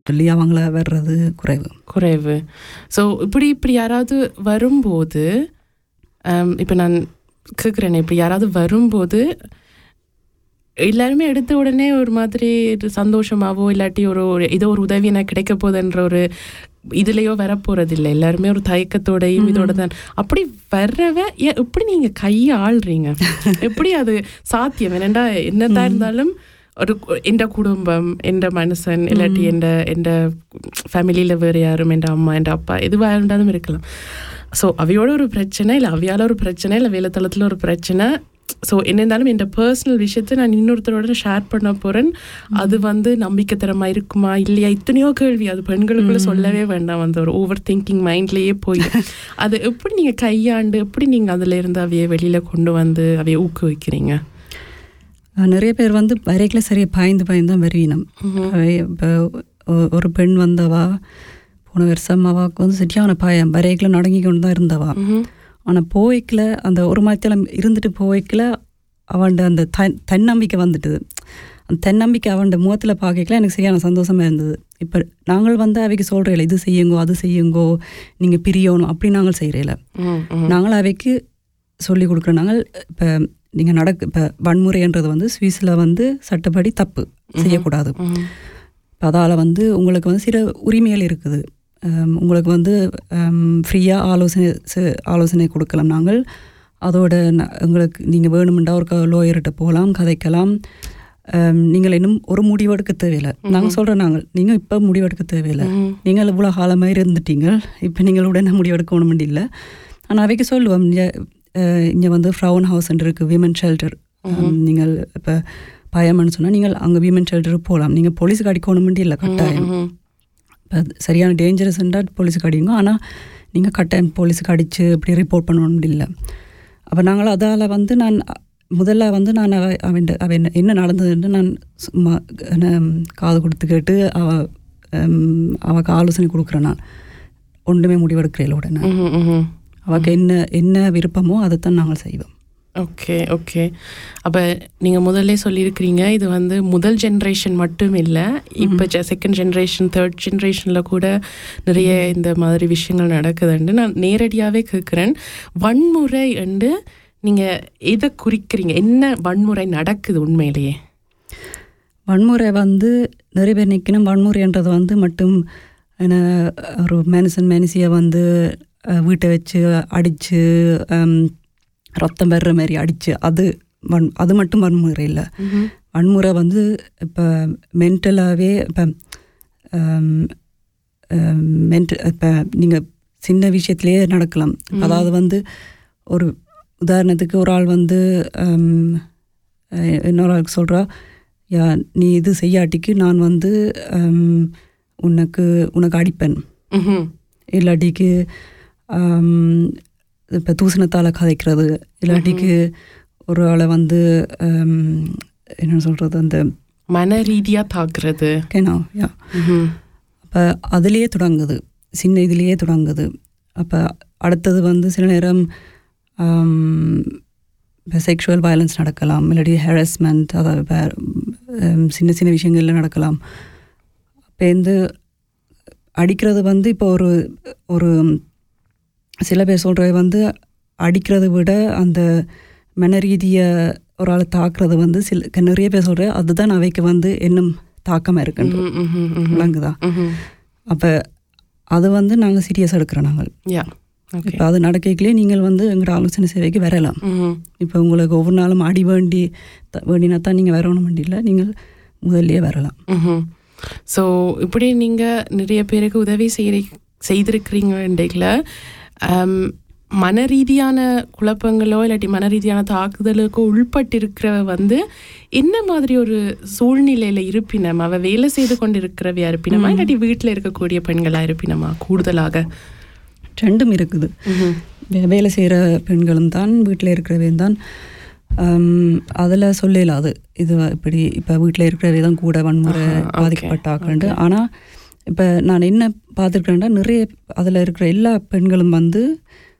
சொல்லி அவங்கள வர்றது குறைவு குறைவு ஸோ இப்படி இப்படி யாராவது வரும்போது இப்போ நான் கேட்குறேனே இப்படி யாராவது வரும்போது எல்லாருமே எடுத்த உடனே ஒரு மாதிரி இது சந்தோஷமாவோ இல்லாட்டி ஒரு ஒரு ஏதோ ஒரு உதவி எனக்கு கிடைக்க போகுதுன்ற ஒரு இதுலயோ வரப்போறது இல்லை எல்லாருமே ஒரு தயக்கத்தோடையும் இதோட தான் அப்படி வர்றவ ஏன் எப்படி நீங்க கையை ஆள்றீங்க எப்படி அது சாத்தியம் என்னண்டா என்னதான் இருந்தாலும் ஒரு எந்த குடும்பம் எந்த மனுஷன் இல்லாட்டி எந்த எந்த ஃபேமிலியில் வேறு யாரும் எந்த அம்மா எந்த அப்பா எதுவாக இருந்தாலும் இருக்கலாம் ஸோ அவையோட ஒரு பிரச்சனை இல்லை அவையால ஒரு பிரச்சனை இல்லை வேலைத்தளத்தில் ஒரு பிரச்சனை ஸோ என்ன இருந்தாலும் என் பர்சனல் விஷயத்தை நான் இன்னொருத்தரோட ஷேர் பண்ண போறேன் அது வந்து நம்பிக்கைத்தரமா இருக்குமா இல்லையா இத்தனையோ கேள்வி அது பெண்களுக்குள்ள சொல்லவே வேண்டாம் அந்த ஒரு ஓவர் திங்கிங் மைண்ட்லயே போய் அது எப்படி நீங்க கையாண்டு எப்படி நீங்க அதுல இருந்து அவைய வெளியில கொண்டு வந்து அவைய ஊக்குவிக்கிறீங்க அஹ் நிறைய பேர் வந்து வரைக்கில் சரியா பாய்ந்து பாய்ந்து தான் வருவினம் இப்போ ஒரு பெண் வந்தவா போன வருஷம் அவாவுக்கு வந்து சரியான பாயம் வரைக்கில் நடங்கி கொண்டு தான் இருந்தவா ஆனால் போய்க்கில் அந்த ஒரு மரத்தில் இருந்துட்டு போய்க்கில் அவன்ட அந்த தன் தன்னம்பிக்கை வந்துட்டுது அந்த தன்னம்பிக்கை அவன்ட முகத்தில் பார்க்கல எனக்கு சரியான சந்தோஷமாக இருந்தது இப்போ நாங்கள் வந்து அவைக்கு சொல்கிறேன் இது செய்யுங்கோ அது செய்யுங்கோ நீங்கள் பிரியணும் அப்படி நாங்கள் செய்கிறேல நாங்கள் அவைக்கு சொல்லி கொடுக்குறோம் நாங்கள் இப்போ நீங்கள் நடக்கு இப்போ வன்முறைன்றது வந்து சுவிஸில் வந்து சட்டப்படி தப்பு செய்யக்கூடாது இப்போ அதால் வந்து உங்களுக்கு வந்து சில உரிமைகள் இருக்குது அம், உங்களுக்கு வந்து ஃப்ரீயாக ஆலோசனை செ- ஆலோசனை கொடுக்கலாம் நாங்கள் அதோட ந- உங்களுக்கு நீங்கள் வேணுமெண்டா ஒரு லோயர்கிட்ட போகலாம் கதைக்கலாம் அம், நீங்கள் இன்னும் ஒரு முடிவெடுக்க தேவையில்லை நாங்கள் சொல்கிறோம் நாங்கள் நீங்கள் இப்போ முடிவெடுக்க தேவையில்லை நீங்கள் இவ்வளோ காலமாக இருந்துட்டீங்க இப்போ நீங்கள் உடனே முடிவெடுக்கணும் இல்லை ஆனால் அவைக்கு சொல்லுவோம் இங்கே இங்கே வந்து ஃப்ரவுன் ஹவுஸ் இருக்குது விமன் ஷெல்டர் நீங்கள் இப்போ பயம்னு சொன்னால் நீங்கள் அங்கே விமன் ஷெல்டருக்கு போகலாம் நீங்கள் போலீஸுக்கு அடிக்கணுமெண்டு இல்லை கட்டாயம் இப்போ சரியான டேஞ்சரஸ்ன்றா போலீஸுக்கு அடிங்க ஆனால் நீங்கள் கட்டாயம் போலீஸுக்கு அடித்து இப்படி ரிப்போர்ட் பண்ணணும் இல்லை அப்போ நாங்கள் அதால் வந்து நான் அ- முதல்ல வந்து நான் அவ அவன் அவ என்ன என்ன நடந்ததுன்னு நான் சும்மா நான் காது கொடுத்து கேட்டு அவ ஹம், அவக்கு ஆலோசனை கொடுக்குறேன் நான் ஒன்றுமே முடிவெடுக்கிறேன் உடனே அவக்கு என்ன என்ன விருப்பமோ அதைத்தான் நாங்கள் செய்வோம் ஓகே ஓகே அப்போ நீங்கள் முதல்ல சொல்லியிருக்கிறீங்க இது வந்து முதல் ஜென்ரேஷன் மட்டும் இல்லை இப்போ செகண்ட் ஜென்ரேஷன் தேர்ட் ஜென்ரேஷனில் கூட நிறைய இந்த மாதிரி விஷயங்கள் நடக்குதுன்னு நான் நேரடியாகவே கேட்குறேன் வன்முறை என்று நீங்கள் எதை குறிக்கிறீங்க என்ன வன்முறை நடக்குது உண்மையிலேயே வன்முறை வந்து நிறைய பேர் நிற்கணும் வன்முறைன்றது வந்து மட்டும் என்ன ஒரு மனுஷன் மனுஷியை வந்து அஹ், வீட்டை வச்சு அடித்து ரத்தம் வர்ற மாதிரி அடித்து அது வன் அது மட்டும் வன்முறை இல்லை வன்முறை வந்து இப்போ மென்டலாகவே இப்போ மென்டல் இப்போ நீங்கள் சின்ன விஷயத்துலேயே நடக்கலாம் அதாவது வந்து ஒரு உதாரணத்துக்கு ஒரு ஆள் வந்து ஹம், அஹ், இன்னொரு ஆளுக்கு சொல்கிறா யா நீ இது செய்யாட்டிக்கு நான் வந்து ஹம், உனக்கு உனக்கு அடிப்பேன் ம்ஹும். இல்லாட்டிக்கு இப்போ தூசணத்தால் கதைக்கிறது இல்லாட்டிக்கு ஒரு ஆளை வந்து ஹம், என்ன சொல்கிறது அந்த மன ரீதியாக தாக்குறது கேனா யா ம்ஹும். அப்போ அதுலேயே தொடங்குது சின்ன இதுலேயே தொடங்குது அப்போ அடுத்தது வந்து சில நேரம் இப்போ செக்ஷுவல் வயலன்ஸ் நடக்கலாம் இல்லாட்டி ஹெரஸ்மெண்ட் அதாவது இப்ப, ஹம், சின்ன சின்ன விஷயங்கள்ல நடக்கலாம் அப்போ வந்து அடிக்கிறது வந்து இப்போ ஒரு ஒரு சில பேர் சொல்கிறது வந்து அடிக்கிறத விட அந்த மன ரீதியை ஒரு ஆளை தாக்குறது வந்து சில நிறைய பேர் சொல்கிற அதுதான் அவைக்கு வந்து இன்னும் தாக்கமாக இருக்குன்றது ம்ஹும், ம்ஹும், ம்ஹும். விளங்குதா ம்ஹும். அப்போ அது வந்து நாங்கள் சீரியஸாக எடுக்கிறோம் நாங்கள் யா ஓகே இப்போ அது நடக்கலே நீங்கள் வந்து எங்களோட ஆலோசனை சேவைக்கு வரலாம் ம்ஹும். இப்போ உங்களுக்கு ஒவ்வொரு நாளும் அடி வேண்டி த- வேண்டினா தான் நீங்கள் வரணும் இல்லை நீங்கள் முதல்லயே வரலாம் ஸோ இப்படி நீங்கள் நிறைய பேருக்கு உதவி செய்ய செய்திருக்கிறீங்கன்றீங்கள மன ரீதியான குழப்பங்களோ இல்லாட்டி மன ரீதியான தாக்குதலுக்கோ உள்பட்டிருக்கிறவ வந்து என்ன மாதிரி ஒரு சூழ்நிலையில இருப்பினம் அவ வேலை செய்து கொண்டு இருக்கிறவையா இருப்பினமா இல்லாட்டி வீட்டில் இருக்கக்கூடிய பெண்களா இருப்பினமா கூடுதலாக ரெண்டும் இருக்குது வே- வேலை செய்கிற பெண்களும் தான் வீட்டில் இருக்கிறவே தான் அதில் சொல்லல அது இது இப்படி இப்போ வீட்டில் இருக்கிறவே தான் கூட வன்முறை ஆஹா, okay, பாதிக்கப்பட்டாக்கண்டு ஆனால் இப்போ நான் என்ன பார்த்துருக்கேன்டா நிறைய அதில் இருக்கிற எல்லா பெண்களும் வந்து